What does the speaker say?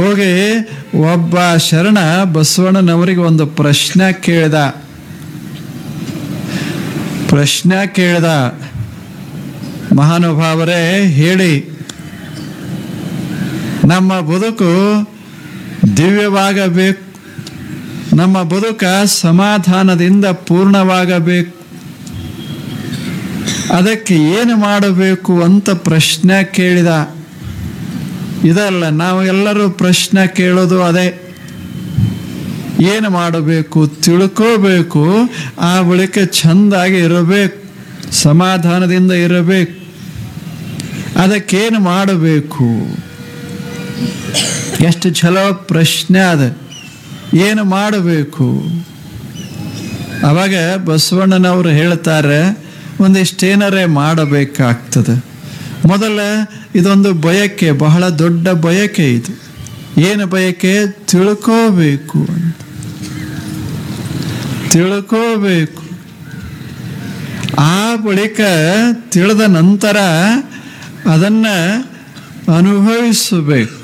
ಹೋಗಿ ಒಬ್ಬ ಶರಣ ಬಸವಣ್ಣನವರಿಗೆ ಒಂದು ಪ್ರಶ್ನೆ ಕೇಳಿದ ಪ್ರಶ್ನೆ ಕೇಳಿದ ಮಹಾನುಭಾವರೇ ಹೇಳಿ ನಮ್ಮ ಬದುಕು ದಿವ್ಯವಾಗಬೇಕು ನಮ್ಮ ಬದುಕ ಸಮಾಧಾನದಿಂದ ಪೂರ್ಣವಾಗಬೇಕು ಅದಕ್ಕೆ ಏನು ಮಾಡಬೇಕು ಅಂತ ಪ್ರಶ್ನೆ ಕೇಳಿದ ಇದಲ್ಲ ನಾವು ಎಲ್ಲರೂ ಪ್ರಶ್ನೆ ಕೇಳೋದು ಅದೇ ಏನು ಮಾಡಬೇಕು ತಿಳ್ಕೋಬೇಕು ಆ ಬಳಿಕ ಚೆಂದಾಗಿ ಇರಬೇಕು ಸಮಾಧಾನದಿಂದ ಇರಬೇಕು ಅದಕ್ಕೇನು ಮಾಡಬೇಕು ಎಷ್ಟು ಚಲೋ ಪ್ರಶ್ನೆ ಅದ ಏನು ಮಾಡಬೇಕು ಅವಾಗ ಬಸವಣ್ಣನವರು ಹೇಳ್ತಾರೆ ಒಂದಿಷ್ಟೇನರೇ ಮಾಡಬೇಕಾಗ್ತದೆ ಮೊದಲ ಇದೊಂದು ಬಯಕೆ ಬಹಳ ದೊಡ್ಡ ಬಯಕೆ ಇದು ಏನು ಬಯಕೆ ತಿಳ್ಕೋಬೇಕು ಅಂತ ತಿಳ್ಕೋಬೇಕು ಆ ಬಳಿಕ ತಿಳಿದ ನಂತರ ಅದನ್ನು ಅನುಭವಿಸಬೇಕು